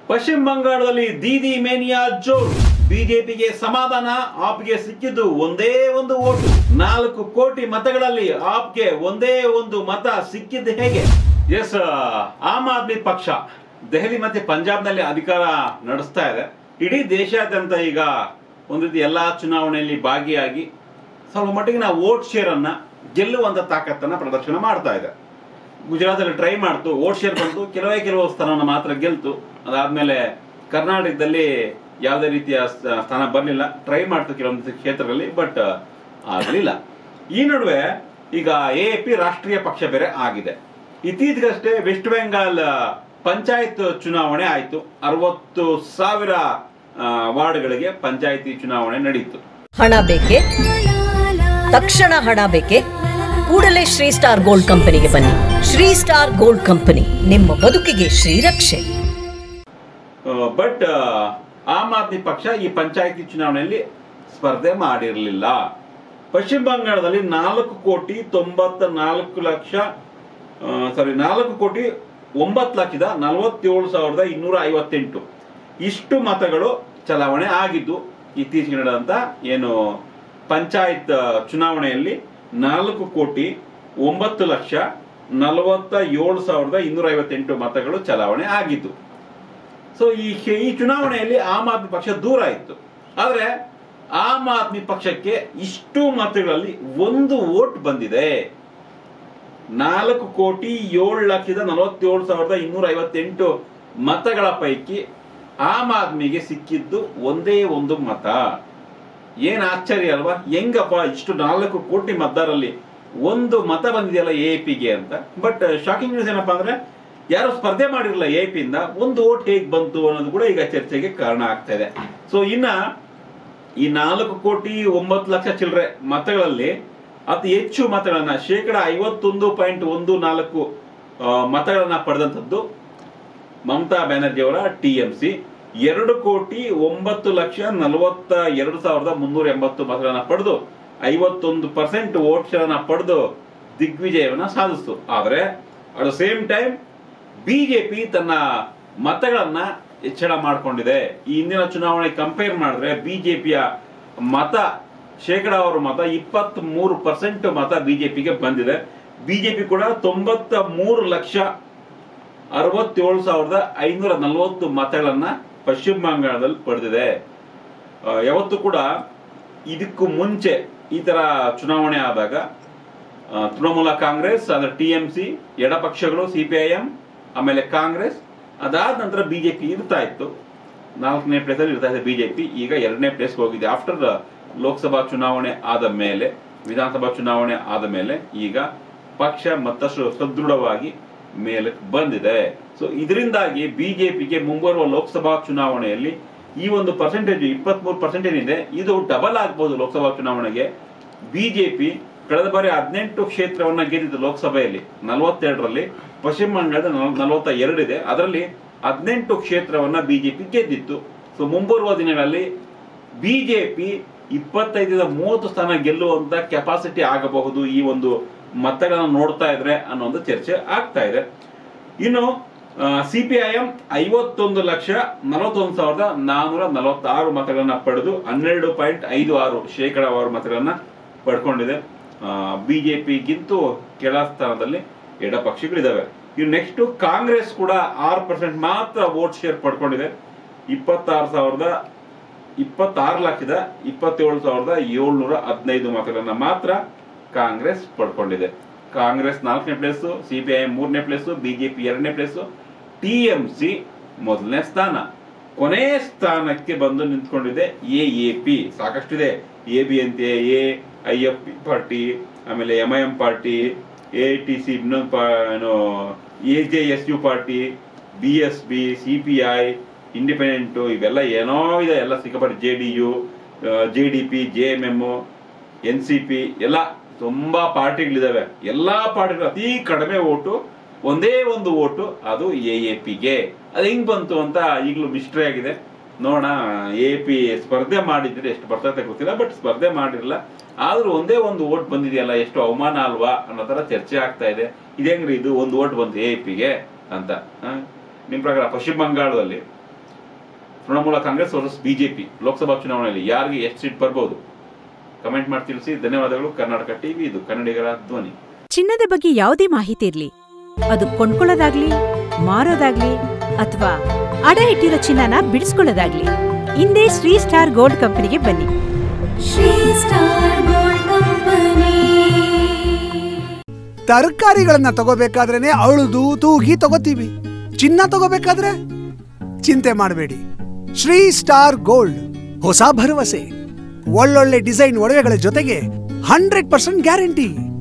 ಪಶ್ಚಿಮ ಬಂಗಾಳದಲ್ಲಿ ದೀದಿ ಮೇನಿಯಾ ಜೋರು ಬಿಜೆಪಿಗೆ ಸಮಾಧಾನ ಆಪ್ಗೆ ಸಿಕ್ಕಿದ್ದು ಒಂದೇ ಒಂದು ಓಟು ನಾಲ್ಕು ಕೋಟಿ ಮತಗಳಲ್ಲಿ ಆಪ್ಗೆ ಒಂದೇ ಒಂದು ಮತ ಸಿಕ್ಕಿದ್ದು ಹೇಗೆ ಎಸ್ ಆಮ್ ಆದ್ಮಿ ಪಕ್ಷ ದೆಹಲಿ ಮತ್ತೆ ಪಂಜಾಬ್ನಲ್ಲಿ ಅಧಿಕಾರ ನಡೆಸ್ತಾ ಇದೆ ಇಡೀ ದೇಶಾದ್ಯಂತ ಈಗ ಒಂದು ರೀತಿ ಎಲ್ಲಾ ಚುನಾವಣೆಯಲ್ಲಿ ಭಾಗಿಯಾಗಿ ಸ್ವಲ್ಪ ಮಟ್ಟಿಗೆ ನಾವು ವೋಟ್ ಶೇರ್ ಅನ್ನ ಗೆಲ್ಲುವಂತ ತಾಕತ್ತನ್ನ ಪ್ರದರ್ಶನ ಮಾಡ್ತಾ ಇದೆ ಗುಜರಾತಲ್ಲಿ ಟ್ರೈ ಮಾಡ್ತು ವೋಟ್ ಶೇರ್ ಬಂತು ಕೆಲವೇ ಕೆಲವು ಸ್ಥಾನವನ್ನು ಮಾತ್ರ ಗೆಲ್ತು ಅದಾದ್ಮೇಲೆ ಕರ್ನಾಟಕದಲ್ಲಿ ಯಾವುದೇ ರೀತಿಯ ಸ- ಸ್ಥಾನ ಬರಲಿಲ್ಲ ಟ್ರೈ ಮಾಡ್ತು ಕೆಲವೊಂದು ಕ್ಷೇತ್ರಗಳಲ್ಲಿ ಬಟ್ ಆಗಲಿಲ್ಲ ಈ ನಡುವೆ ಈಗ ಎ ಪಿ ರಾಷ್ಟ್ರೀಯ ಪಕ್ಷ ಬೇರೆ ಆಗಿದೆ ಇತ್ತೀಚೆಗಷ್ಟೇ ವೆಸ್ಟ್ ಬೆಂಗಾಲ್ ಪಂಚಾಯತ್ ಚುನಾವಣೆ ಆಯಿತು ಅರವತ್ತು ಸಾವಿರ ಆ, ವಾರ್ಡ್ಗಳಿಗೆ ಪಂಚಾಯತಿ ಚುನಾವಣೆ ನಡೆಯಿತು ಹಣ ಬೇಕೆ ತಕ್ಷಣ ಹಣ ಬೇಕೆ ಕೂಡಲೇ ಶ್ರೀ ಸ್ಟಾರ್ ಗೋಲ್ಡ್ ಕಂಪನಿಗೆ ಬನ್ನಿ ಶ್ರೀ ಸ್ಟಾರ್ ಗೋಲ್ಡ್ ಕಂಪನಿ ನಿಮ್ಮ ಬದುಕಿಗೆ ಶ್ರೀರಕ್ಷೆ ಬಟ್ ಆಮ್ ಆದ್ಮಿ ಪಕ್ಷ ಈ ಪಂಚಾಯತಿ ಚುನಾವಣೆಯಲ್ಲಿ ಸ್ಪರ್ಧೆ ಮಾಡಿರಲಿಲ್ಲ ಪಶ್ಚಿಮ ಬಂಗಾಳದಲ್ಲಿ ನಾಲ್ಕು ಕೋಟಿ ತೊಂಬತ್ತ ನಾಲ್ಕು ಲಕ್ಷ ಸಾರಿ ನಾಲ್ಕು ಕೋಟಿ ಒಂಬತ್ತು ಲಕ್ಷದ ನಲವತ್ತೇಳು ಸಾವಿರದ ಇನ್ನೂರ ಐವತ್ತೆಂಟು ಇಷ್ಟು ಮತಗಳು ಚಲಾವಣೆ ಆಗಿದ್ದು ಇತ್ತೀಚೆಗೆ ನಡೆದಂತ ಏನು ಪಂಚಾಯತ್ ಚುನಾವಣೆಯಲ್ಲಿ ನಾಲ್ಕು ಕೋಟಿ ಒಂಬತ್ತು ಲಕ್ಷ ನಲವತ್ತ ಏಳು ಸಾವಿರದ ಇನ್ನೂರ ಐವತ್ತೆಂಟು ಮತಗಳು ಚಲಾವಣೆ ಆಗಿದ್ದು ಸೊ ಈ ಈ ಚುನಾವಣೆಯಲ್ಲಿ ಆಮ್ ಆದ್ಮಿ ಪಕ್ಷ ದೂರ ಇತ್ತು ಆದ್ರೆ ಆಮ್ ಆದ್ಮಿ ಪಕ್ಷಕ್ಕೆ ಇಷ್ಟು ಮತಗಳಲ್ಲಿ ಒಂದು ವೋಟ್ ಬಂದಿದೆ ನಾಲ್ಕು ಕೋಟಿ ಏಳು ಲಕ್ಷದ ನಲವತ್ತೇಳು ಸಾವಿರದ ಇನ್ನೂರ ಐವತ್ತೆಂಟು ಮತಗಳ ಪೈಕಿ ಆಮ್ ಆದ್ಮಿಗೆ ಸಿಕ್ಕಿದ್ದು ಒಂದೇ ಒಂದು ಮತ ಏನ್ ಆಶ್ಚರ್ಯ ಅಲ್ವಾ ಹೆಂಗಪ್ಪ ಇಷ್ಟು ನಾಲ್ಕು ಕೋಟಿ ಮತದಾರಲ್ಲಿ ಒಂದು ಮತ ಬಂದಿದೆಯಲ್ಲ ಎ ಪಿಗೆ ಅಂತ ಬಟ್ ಶಾಕಿಂಗ್ ನ್ಯೂಸ್ ಏನಪ್ಪಾ ಅಂದ್ರೆ ಯಾರು ಸ್ಪರ್ಧೆ ಮಾಡಿರಲಿಲ್ಲ ಎ ಪಿ ಇಂದ ಒಂದು ಓಟ್ ಹೇಗ್ ಬಂತು ಅನ್ನೋದು ಕೂಡ ಈಗ ಚರ್ಚೆಗೆ ಕಾರಣ ಆಗ್ತಾ ಇದೆ ಸೊ ಇನ್ನ ಈ ನಾಲ್ಕು ಕೋಟಿ ಒಂಬತ್ತು ಲಕ್ಷ ಚಿಲ್ಲರೆ ಮತಗಳಲ್ಲಿ ಅತಿ ಹೆಚ್ಚು ಮತಗಳನ್ನ ಶೇಕಡ ಐವತ್ತೊಂದು ಪಾಯಿಂಟ್ ಒಂದು ನಾಲ್ಕು ಆ, ಮತಗಳನ್ನ ಪಡೆದಂಥದ್ದು ಮಮತಾ ಬ್ಯಾನರ್ಜಿ ಅವರ ಟಿ ಎಂ ಸಿ ಎರಡು ಕೋಟಿ ಒಂಬತ್ತು ಲಕ್ಷ ನಲವತ್ತ ಎರಡು ಸಾವಿರದ ಮುನ್ನೂರ ಎಂಬತ್ತು ಮತಗಳನ್ನ ಪಡೆದು ಐವತ್ತೊಂದು ಪರ್ಸೆಂಟ್ ವೋಟ್ ಶೇರನ್ನ ಪಡೆದು ದಿಗ್ವಿಜಯವನ್ನ ಸಾಧಿಸಿತು ಆದ್ರೆ at the same time BJP ತನ್ನ ಮತಗಳನ್ನ ಹೆಚ್ಚಳ ಮಾಡಿಕೊಂಡಿದೆ ಈ ಹಿಂದಿನ ಚುನಾವಣೆ ಕಂಪೇರ್ ಮಾಡಿದ್ರೆ ಬಿಜೆಪಿಯ ಮತ ಶೇಕಡಾವಾರು ಮತ ಇಪ್ಪತ್ತ್ ಮೂರು ಪರ್ಸೆಂಟ್ ಮತ ಬಿಜೆಪಿಗೆ ಬಂದಿದೆ ಬಿಜೆಪಿ ಕೂಡ ತೊಂಬತ್ತ ಮೂರು ಲಕ್ಷ ಅರವತ್ತೇಳು ಸಾವಿರದ ಐನೂರ ನಲವತ್ತು ಮತಗಳನ್ನ ಪಶ್ಚಿಮ ಬಂಗಾಳದಲ್ಲಿ ಪಡೆದಿದೆ ಆ, ಯಾವತ್ತೂ ಕೂಡ ಇದಕ್ಕೂ ಮುಂಚೆ ಈ ತರ ಚುನಾವಣೆ ಆದಾಗ ಆ, ತೃಣಮೂಲ ಕಾಂಗ್ರೆಸ್ ಅದರ ಟಿ ಎಂ ಸಿ ಎಡಪಕ್ಷಗಳು ಸಿ ಪಿ ಐ ಎಂ ಆಮೇಲೆ ಕಾಂಗ್ರೆಸ್ ಅದಾದ ನಂತರ ಬಿಜೆಪಿ ಇರ್ತಾ ಇತ್ತು ನಾಲ್ಕನೇ ಪ್ಲೇಸ್ ಅಲ್ಲಿ ಇರ್ತಾ ಇದೆ ಬಿಜೆಪಿ ಈಗ ಎರಡನೇ ಪ್ಲೇಸ್ಗೆ ಹೋಗಿದೆ ಆಫ್ಟರ್ ಲೋಕಸಭಾ ಚುನಾವಣೆ ಆದ ಮೇಲೆ ವಿಧಾನಸಭಾ ಚುನಾವಣೆ ಆದ ಮೇಲೆ ಈಗ ಪಕ್ಷ ಮತ್ತಷ್ಟು ಸದೃಢವಾಗಿ ಮೇಲಕ್ಕೆ ಬಂದಿದೆ ಸೊ ಇದರಿಂದಾಗಿ ಬಿಜೆಪಿಗೆ ಮುಂಬರುವ ಲೋಕಸಭಾ ಚುನಾವಣೆಯಲ್ಲಿ ಈ ಒಂದು ಪರ್ಸೆಂಟೇಜ್ ಇಪ್ಪತ್ಮೂರು ಪರ್ಸೆಂಟ್ ಏನಿದೆ ಇದು ಡಬಲ್ ಆಗ್ಬಹುದು ಲೋಕಸಭಾ ಚುನಾವಣೆಗೆ ಬಿಜೆಪಿ ಕಳೆದ ಬಾರಿ ಹದಿನೆಂಟು ಕ್ಷೇತ್ರವನ್ನ ಗೆದ್ದಿದ್ದು ಲೋಕಸಭೆಯಲ್ಲಿ ನಲವತ್ತೆರಡರಲ್ಲಿ ಪಶ್ಚಿಮ ಬಂಗಾಳದ ನಲವತ್ತ ಎರಡಿದೆ ಅದರಲ್ಲಿ ಹದಿನೆಂಟು ಕ್ಷೇತ್ರವನ್ನ ಬಿಜೆಪಿ ಗೆದ್ದಿತ್ತು ಸೊ ಮುಂಬರುವ ದಿನಗಳಲ್ಲಿ ಬಿಜೆಪಿ ಇಪ್ಪತ್ತೈದರಿಂದ ಮೂವತ್ತು ಸ್ಥಾನ ಗೆಲ್ಲುವಂತ ಕೆಪಾಸಿಟಿ ಆಗಬಹುದು ಈ ಒಂದು ಮತಗಳನ್ನ ನೋಡ್ತಾ ಇದ್ರೆ ಅನ್ನೋ ಒಂದು ಚರ್ಚೆ ಆಗ್ತಾ ಇದೆ ಇನ್ನು ಸಿಪಿಐಎಂ ಐವತ್ತೊಂದು ಲಕ್ಷ ನಲವತ್ತೊಂದು ಸಾವಿರದ ನಾನೂರ ನಲವತ್ತಾರು ಮತಗಳನ್ನ ಪಡೆದು ಹನ್ನೆರಡು ಪಾಯಿಂಟ್ ಐದು ಆರು ಶೇಕಡಾವಾರು ಮತಗಳನ್ನ ಪಡ್ಕೊಂಡಿದೆ ಬಿಜೆಪಿಗಿಂತೂ ಕೆಳ ಸ್ಥಾನದಲ್ಲಿ ಎಡಪಕ್ಷಗಳಿದಾವೆ ಇನ್ನು ನೆಕ್ಸ್ಟ್ ಕಾಂಗ್ರೆಸ್ ಕೂಡ ಆರು ಪರ್ಸೆಂಟ್ ಮಾತ್ರ ವೋಟ್ ಶೇರ್ ಪಡ್ಕೊಂಡಿದೆ ಇಪ್ಪತ್ತಾರು ಸಾವಿರದ ಇಪ್ಪತ್ತಾರು ಲಕ್ಷದ ಇಪ್ಪತ್ತೇಳು ಸಾವಿರದ ಏಳ್ನೂರ ಹದಿನೈದು ಮತಗಳನ್ನ ಮಾತ್ರ ಕಾಂಗ್ರೆಸ್ ಪಡ್ಕೊಂಡಿದೆ ಕಾಂಗ್ರೆಸ್ ನಾಲ್ಕನೇ ಪ್ಲೇಸು ಸಿಪಿಐ ಮೂರನೇ ಪ್ಲೇಸು ಬಿಜೆಪಿ ಎರಡನೇ ಪ್ಲೇಸು ಟಿ ಎಂ ಸಿ ಮೊದಲನೇ ಸ್ಥಾನ ಕೊನೆ ಸ್ಥಾನಕ್ಕೆ ಬಂದು ನಿಂತ್ಕೊಂಡಿದೆ ಎ ಎ ಪಿ ಸಾಕಷ್ಟಿದೆ ಎ ಬಿ ಅಂತೆ A I F P party ಆಮೇಲೆ M I M party A T C ಇನ್ನೊಂದು ಪಾ ಏನು A J S U party B S B C P I independent ಇವೆಲ್ಲ ಏನೋ ಇದೆ ಎಲ್ಲ ಸಿಕ್ಕಾಪಟ್ಟೆ J D U J D P J M M N C P ಎಲ್ಲ ತುಂಬಾ ಪಾರ್ಟಿಗಳಿದಾವೆ ಎಲ್ಲಾ ಪಾರ್ಟಿಗಳು ಅತಿ ಕಡಿಮೆ ಓಟು ಒಂದೇ ಒಂದು ಓಟು ಅದು ಎ ಎ ಪಿಗೆ ಅದು ಹೆಂಗ್ ಬಂತು ಅಂತ ಈಗಲೂ ಮಿಸ್ಟ್ರಿ ಆಗಿದೆ ನೋಡೋಣ ಎ ಪಿ ಸ್ಪರ್ಧೆ ಮಾಡಿದ್ರೆ ಎಷ್ಟು ಬರ್ತೈತೆ ಗೊತ್ತಿಲ್ಲ ಬಟ್ ಸ್ಪರ್ಧೆ ಮಾಡಿರಲ್ಲ ಆದ್ರೂ ಒಂದೇ ಒಂದು ಓಟ್ ಬಂದಿದೆಯಲ್ಲ ಎಷ್ಟು ಅವಮಾನ ಅಲ್ವಾ ಅನ್ನೋ ತರ ಚರ್ಚೆ ಆಗ್ತಾ ಇದೆ ಇದೇಂಗ್ರಿ ಇದು ಒಂದು ಓಟ್ ಬಂತು ಎ ಪಿಗೆ ಅಂತ ಹ? ನಿಮ್ ಪ್ರಕಾರ ಪಶ್ಚಿಮ ಬಂಗಾಳದಲ್ಲಿ Trinamool Congress versus BJP Lok Sabha ಚುನಾವಣೆಯಲ್ಲಿ ಯಾರಿಗೆ ಎಷ್ಟು ಸೀಟ್ ಬರ್ಬೋದು ಕಮೆಂಟ್ ಮಾಡಿ ತಿಳಿಸಿ ಧನ್ಯವಾದಗಳು ಕರ್ನಾಟಕ ಟಿವಿ ಇದು ಕನ್ನಡಿಗರ ಧ್ವನಿ ಚಿನ್ನದ ಬಗ್ಗೆ ಯಾವುದೇ ಮಾಹಿತಿ ಇರ್ಲಿ ಅದು ಕೊಂಡ್ಕೊಳ್ಳೋದಾಗ್ಲಿ ಮಾರೋದಾಗ್ಲಿ ಅಥವಾ ಅಡ ಇಟ್ಟಿರೋ ಚಿನ್ನನ ಬಿಡಿಸ್ಕೊಳ್ಳೋದಾಗ್ಲಿ ಹಿಂದೆ ಶ್ರೀ ಸ್ಟಾರ್ ಗೋಲ್ಡ್ ಕಂಪನಿಗೆ ಬನ್ನಿ ಶ್ರೀ ಸ್ಟಾರ್ ಗೋಲ್ಡ್ ಕಂಪನಿ ತರಕಾರಿಗಳನ್ನ ತಗೋಬೇಕಾದ್ರೇನೆ ಅಳುದು ತೂಗಿ ತಗೋತೀವಿ ಚಿನ್ನ ತಗೋಬೇಕಾದ್ರೆ ಚಿಂತೆ ಮಾಡಬೇಡಿ ಶ್ರೀ ಸ್ಟಾರ್ ಗೋಲ್ಡ್ ಹೊಸ ಭರವಸೆ ಒಳ್ಳೊಳ್ಳೆ ಡಿಸೈನ್ ಒಡವೆಗಳ ಜೊತೆಗೆ ಹಂಡ್ರೆಡ್ ಪರ್ಸೆಂಟ್ ಗ್ಯಾರಂಟಿ